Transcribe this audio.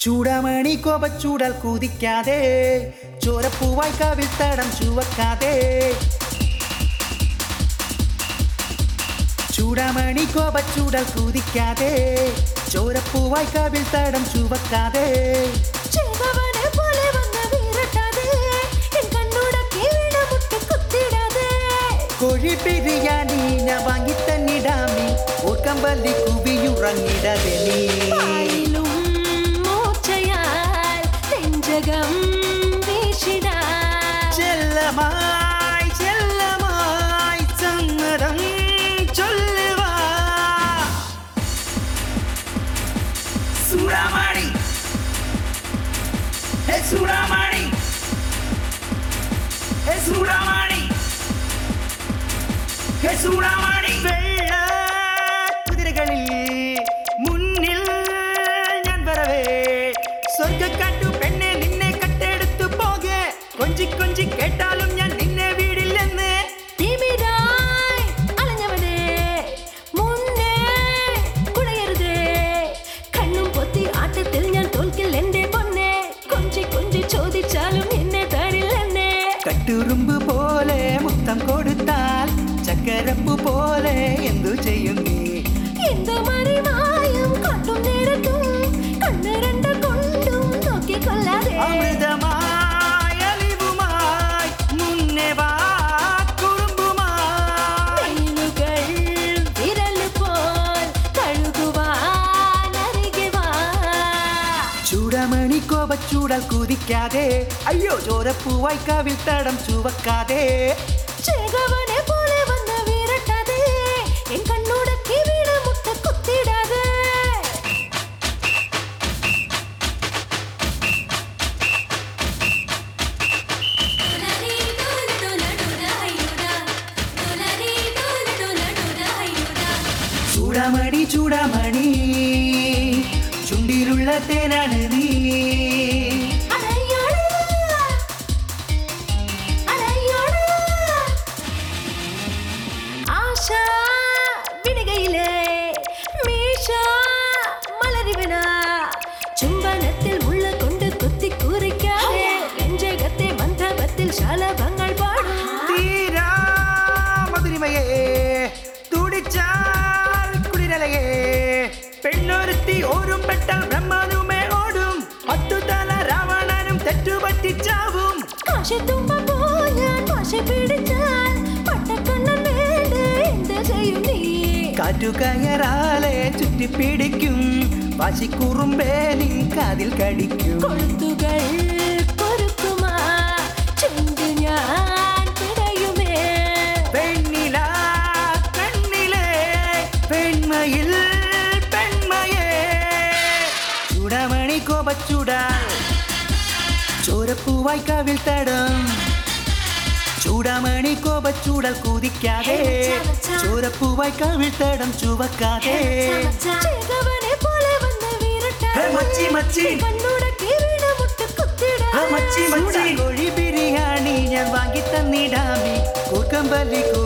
ചൂടാമണി കോപച്ചൂടാൽ കുതിക്കാതെ ചോരപ്പൂവായി കവിൽ തടം ചുവക്കാതെ ചൂടാമണി കോപച്ചൂടാൽ കുതിക്കാതെ ചോരപ്പൂവായി കവിൽ തടം ചുവക്കാതെ ചെയ്തവനെ പോലെ വന്ന് വീരട്ടാതെ എൻ കണ്ണുടക്കി വീണമുട്ട് കുത്തിടാതെ കോഴി ബിരിയാണി ഞാൻ വാങ്ങി തന്നിടാമി ഓർക്കമ്പല്ലി കുവിയുറങ്ങിടതെ നീ പാലിലും മൂർച്ചയാൽ നെഞ്ചകം വീശിടാൻ ചെല്ലമായി ചെല്ലമായി സമ്മതം ചൊല്ലുവാ സൂടാമണി ഹേ സൂടാമണി ഹേ സൂടാമണി ഹേ സൂടാമണി വെള്ള കുതിരകളിൽ മുന്നിൽ ഞാൻ വരവേ സ്വർഗക്കാട്ടു പെണ്ണെ നിന്നെ കട്ടെടുത്തു പോകെ കൊഞ്ചി കൊഞ്ചി കേട്ടാലും ഞാൻ നിന്നെ വീടില്ലെന്ന് തിമിരായി അലഞ്ഞവനെ മുന്നേ കുടയരുതേ കണ്ണും പൊത്തി ആട്ടത്തിൽ ഞാൻ തോൽക്കിൽ എന്റെ പൊന്നെ കൊഞ്ചി കൊഞ്ചി ചോദിച്ചാലും എന്നെ തരില്ലെന്നേ കട്ടുറുമ്പ് പോലെ മുത്തം കൊടുത്താൽ ചക്കരപ്പു പോലെ എന്തു ചെയ്യും നീ എന്തോ മറിമായും കണ്ടും നേരത്തും കണ്ണ് രണ്ട് കൊണ്ടും നോക്കിക്കൊള്ളാതെ അമൃതമായി അലിവുമായി മുന്നേ വാ കുറുമ്പുമായി വെയിലുകൾ വിരല് പോൽ കഴുകുവാൻ അരികെ വാ ചൂടമണി കോപച്ചൂടാൽ കുതിക്കാതെ അയ്യോ ചോരപ്പൂവായി കവിൽ തടം ചുവക്കാതെ ചേകവനെ പോലെ വന്ന് വീരട്ടാതെ എൻ കണ്ണുടക്കി വീട് മുട്ട കുത്തിടാതെ ചൂടാമണി ചൂടാമണി ചുണ്ടിലുള്ള തേനാണ് നീ അരയോട് അരയോട് ആശ വിടുകയിലെ മീശ മലരിവന ചുംബനത്തിൽ മുള്ള കൊണ്ട് കുത്തി കുറിക്കാതെ രഞ്ജകത്തെ മന്ദപത്തിൽ ശലഭങ്ങൾ പാടും തീരാ മധുരിമയേ തുടിച്ചാൽ കുളിരലയേ പെണ്ണൊരുത്തി ഓരും പെട്ടാൽ ബ്രഹ്മാനുമേ ഓടും പത്തുതല രാവണനും തെറ്റുപറ്റിച്ചാവും കാശത്തുമ്പ പോയാൻ ഭാഷ പിടിച്ചാൽ പട്ടക്കണ്ണൻ വേണ്ട എന്ത് ചെയ്യും നീ കാറ്റുകയറാലെ ചുറ്റിപ്പിടിക്കും വാശിക്കുറുമ്പേ നിൻ കാതിൽ കടിക്കും കൊളുത്തുകൾ പൊറുക്കുമാ ചുണ്ടു ഞാൻ പിടയുമേ പെണ്ണില കണ്ണിലെ പെൺമയിൽ പെൺമയേ ചൂടമണി കോപച്ചൂടാൽ ചോരപ്പൂവായി കവിൽ തടം ചൂടാമണി കോപച്ചൂടൽ കുതിക്കാതെ ചോരപ്പൂവായി കവിൽ തടം ചുവക്കാതെ ചേകവനെ പോലെ വന്ന് ഹേ മച്ചി, മച്ചി. വീരട്ടാതെ കണ്ണുടക്കി വീട് മുട്ട് ആ മച്ചി മച്ചി കുത്തിടാതെ കോഴി ബിരിയാണി ഞാൻ വാങ്ങി തന്നിടാമി കൂർക്കമ്പല്ലി